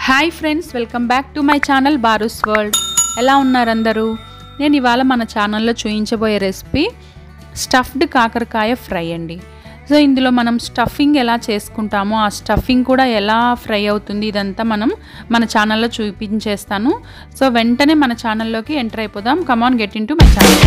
hi friends welcome back to my channel Baaru's world ఎలా ఉన్నారు అందరూ నేను ఇవాళ మన ఛానల్లో చూపించబోయే రెసిపీ స్టఫ్డ్ కాకరకాయ ఫ్రై అండి సో ఇందులో మనం స్టఫింగ్ ఎలా చేసుకుంటామో ఆ స్టఫింగ్ కూడా ఎలా ఫ్రై అవుతుంది ఇదంతా మనం మన ఛానల్లో చూపించేస్తాను సో వెంటనే మన ఛానల్లోకి ఎంటర్ అయిపోదాం come on get in to my channel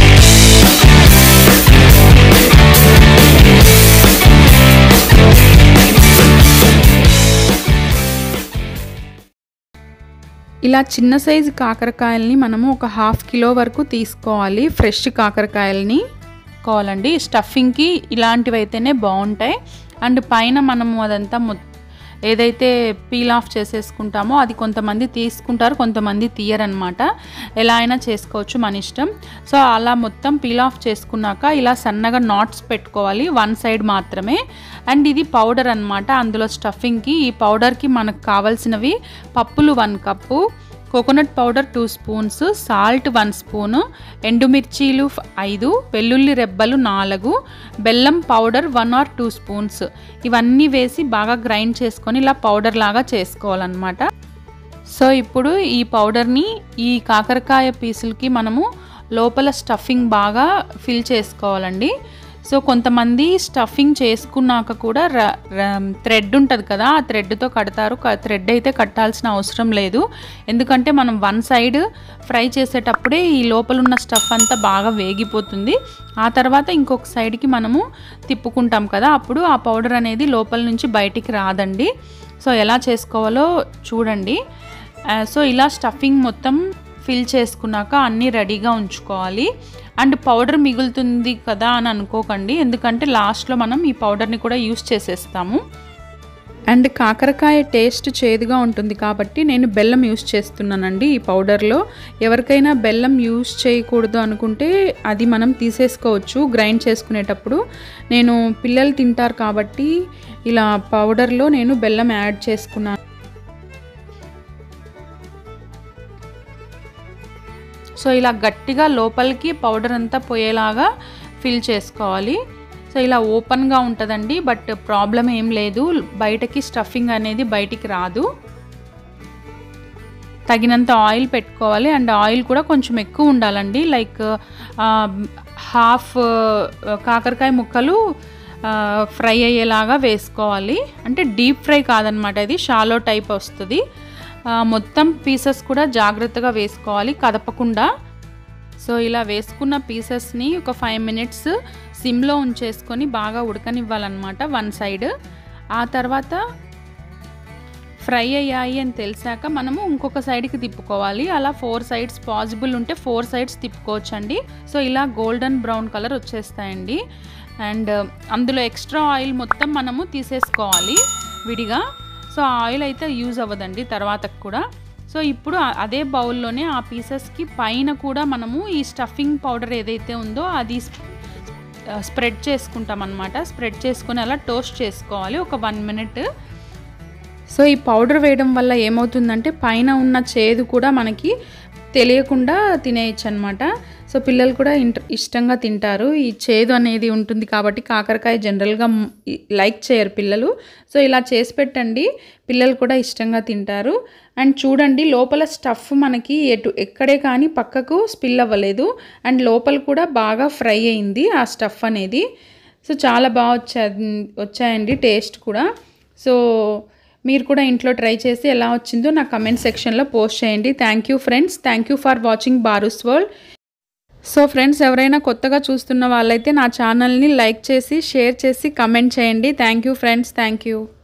ఇలా చిన్న సైజు కాకరకాయల్ని మనము ఒక హాఫ్ కిలో వరకు తీసుకోవాలి ఫ్రెష్ కాకరకాయలని కావాలండి స్టఫింగ్కి ఇలాంటివి అయితేనే బాగుంటాయి అండ్ పైన మనము అదంతా మొ ఏదైతే పీల్ ఆఫ్ చేసేసుకుంటామో అది కొంతమంది తీసుకుంటారు కొంతమంది తీయరనమాట ఎలా అయినా చేసుకోవచ్చు మన ఇష్టం సో అలా మొత్తం పీల్ ఆఫ్ చేసుకున్నాక ఇలా సన్నగా నాట్స్ పెట్టుకోవాలి వన్ సైడ్ మాత్రమే అండ్ ఇది పౌడర్ అనమాట అందులో స్టఫింగ్కి ఈ పౌడర్కి మనకు కావాల్సినవి పప్పులు one cup coconut powder two spoons salt one spoon ఎండుమిర్చీలు ఐదు వెల్లుల్లి రెబ్బలు నాలుగు బెల్లం powder one or two spoons ఇవన్నీ వేసి బాగా గ్రైండ్ చేసుకొని ఇలా పౌడర్ లాగా చేసుకోవాలన్నమాట సో ఇప్పుడు ఈ పౌడర్ని ఈ కాకరకాయ పీసులకి మనము లోపల స్టఫింగ్ బాగా ఫిల్ చేసుకోవాలండి సో కొంతమంది స్టఫింగ్ చేసుకున్నాక కూడా థ్రెడ్ ఉంటుంది కదా ఆ థ్రెడ్తో కడతారు థ్రెడ్ అయితే కట్టాల్సిన అవసరం లేదు ఎందుకంటే మనం వన్ సైడ్ ఫ్రై చేసేటప్పుడే ఈ లోపల ఉన్న స్టఫ్ అంతా బాగా వేగిపోతుంది ఆ తర్వాత ఇంకొక సైడ్కి మనము తిప్పుకుంటాం కదా అప్పుడు ఆ పౌడర్ అనేది లోపల నుంచి బయటికి రాదండి సో ఎలా చేసుకోవాలో చూడండి సో ఇలా స్టఫింగ్ మొత్తం ఫిల్ చేసుకున్నాక అన్నీ రెడీగా ఉంచుకోవాలి అండ్ పౌడర్ మిగులుతుంది కదా అని అనుకోకండి ఎందుకంటే లాస్ట్లో మనం ఈ పౌడర్ని కూడా యూస్ చేసేస్తాము అండ్ కాకరకాయ టేస్ట్ చేదుగా ఉంటుంది కాబట్టి నేను బెల్లం యూస్ చేస్తున్నానండి ఈ పౌడర్లో ఎవరికైనా బెల్లం యూస్ చేయకూడదు అనుకుంటే అది మనం తీసేసుకోవచ్చు గ్రైండ్ చేసుకునేటప్పుడు నేను పిల్లలు తింటారు కాబట్టి ఇలా పౌడర్లో నేను బెల్లం యాడ్ చేసుకున్నాను సో ఇలా గట్టిగా లోపలికి పౌడర్ అంతా పోయేలాగా ఫిల్ చేసుకోవాలి సో ఇలా ఓపెన్గా ఉంటుందండి బట్ ప్రాబ్లం ఏం లేదు బయటకి స్టఫింగ్ అనేది బయటికి రాదు తగినంత ఆయిల్ పెట్టుకోవాలి అండ్ ఆయిల్ కూడా కొంచెం ఎక్కువ ఉండాలండి లైక్ హాఫ్ కాకరకాయ ముక్కలు ఫ్రై అయ్యేలాగా వేసుకోవాలి అంటే డీప్ ఫ్రై కాదనమాట ఇది షాలో టైప్ వస్తుంది మొత్తం పీసెస్ కూడా జాగ్రత్తగా వేసుకోవాలి కదపకుండా సో ఇలా వేసుకున్న పీసెస్ని ఒక ఫైవ్ మినిట్స్ సిమ్లో ఉంచేసుకొని బాగా ఉడకనివ్వాలన్నమాట వన్ సైడ్ ఆ తర్వాత ఫ్రై అయ్యాయి అని తెలిసాక మనము ఇంకొక సైడ్కి తిప్పుకోవాలి అలా ఫోర్ సైడ్స్ పాసిబుల్ ఉంటే ఫోర్ సైడ్స్ తిప్పుకోవచ్చండి సో ఇలా గోల్డెన్ బ్రౌన్ కలర్ వచ్చేస్తాయండి అండ్ అందులో ఎక్స్ట్రా ఆయిల్ మొత్తం మనము తీసేసుకోవాలి విడిగా సో ఆ ఆయిల్ అయితే యూజ్ అవ్వదండి తర్వాత కూడా సో ఇప్పుడు అదే బౌల్లోనే ఆ పీసెస్కి పైన కూడా మనము ఈ స్టఫింగ్ పౌడర్ ఏదైతే ఉందో అది స్ప్రెడ్ చేసుకుంటాం అనమాట స్ప్రెడ్ చేసుకొని అలా టోస్ట్ చేసుకోవాలి ఒక వన్ మినిట్ సో ఈ పౌడర్ వేయడం వల్ల ఏమవుతుందంటే పైన ఉన్న చేదు కూడా మనకి తెలియకుండా తినేయచ్చు అనమాట సో పిల్లలు కూడా ఇంట ఇష్టంగా తింటారు ఈ చేదు అనేది ఉంటుంది కాబట్టి కాకరకాయ జనరల్గా లైక్ చేయరు పిల్లలు సో ఇలా చేసి పెట్టండి పిల్లలు కూడా ఇష్టంగా తింటారు అండ్ చూడండి లోపల స్టఫ్ మనకి ఎటు ఎక్కడే కానీ పక్కకు స్పిల్ అవ్వలేదు అండ్ లోపల కూడా బాగా ఫ్రై అయింది ఆ స్టఫ్ అనేది సో చాలా బాగా వచ్చా వచ్చాయండి టేస్ట్ కూడా సో మీరు కూడా ఇంట్లో ట్రై చేసి ఎలా వచ్చిందో నా కమెంట్ సెక్షన్లో పోస్ట్ చేయండి thank you friends thank you for watching బారూస్ వరల్డ్ సో ఫ్రెండ్స్ ఎవరైనా కొత్తగా చూస్తున్న వాళ్ళైతే నా ఛానల్ని లైక్ చేసి షేర్ చేసి కమెంట్ చేయండి thank you friends thank you